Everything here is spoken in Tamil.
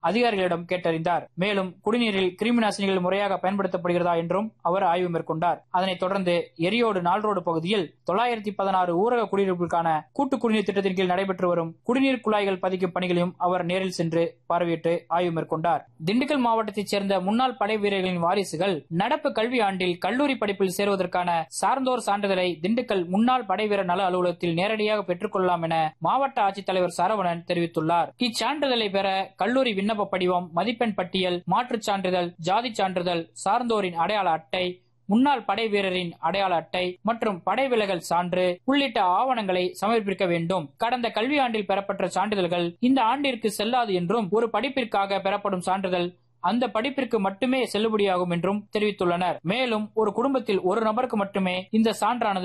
அதிகாரிகளிடம் கேட்டறிந்தார் மேலும் குடிநீரில் கிருமி நாசினிகள் முறையாக பயன்படுத்தப்படுகிறதா என்றும் அவர் ஆய்வு மேற்கொண்டார் அதனைத் தொடர்ந்து எரியோடு நால்ரோடு பகுதியில் தொள்ளாயிரத்தி பதினாறு ஊரக குடியிருப்புகளுக்கான கூட்டு குடிநீர் திட்டத்தின் கீழ் நடைபெற்று வரும் குடிநீர் குழாய்கள் பதிக்கும் பணிகளையும் அவர் நேரில் சென்று பார்வையிட்டு ஆய்வு மேற்கொண்டார் திண்டுக்கல் மாவட்டத்தைச் சேர்ந்த முன்னாள் படை வீரர்களின் வாரிசுகள் நடப்பு கல்வி ஆண்டில் கல்லூரி படிப்பில் சேருவதற்கான சார்ந்தோர் சான்றிதழை திண்டுக்கல் முன்னாள் படை வீரர் நல அலுவலகத்தில் நேரடியாக பெற்றுக் கொள்ளலாம் என மாவட்ட ஆட்சித்தலைவர் சரவணன் தெரிவித்துள்ளார் இச்சான்றிதழை பெற கல்லூரி விண்ணப்ப படிவம் மதிப்பெண் பட்டியல் மாற்றுச் சான்றிதழ் ஜாதி சான்றிதழ் சார்ந்தோரின் அடையாள அட்டை முன்னாள் படை வீரரின் அடையாள அட்டை மற்றும் படை விலகல் சான்று உள்ளிட்ட ஆவணங்களை சமர்ப்பிக்க வேண்டும் கடந்த கல்வியாண்டில் பெறப்பட்ட சான்றிதழ்கள் இந்த ஆண்டிற்கு செல்லாது என்றும் ஒரு படிப்பிற்காக பெறப்படும் சான்றிதழ் அந்த படிப்பிற்கு மட்டுமே செல்லுபடியாகும் என்றும் தெரிவித்துள்ளனர் மேலும் ஒரு குடும்பத்தில் ஒரு நபருக்கு மட்டுமே இந்த சான்றானது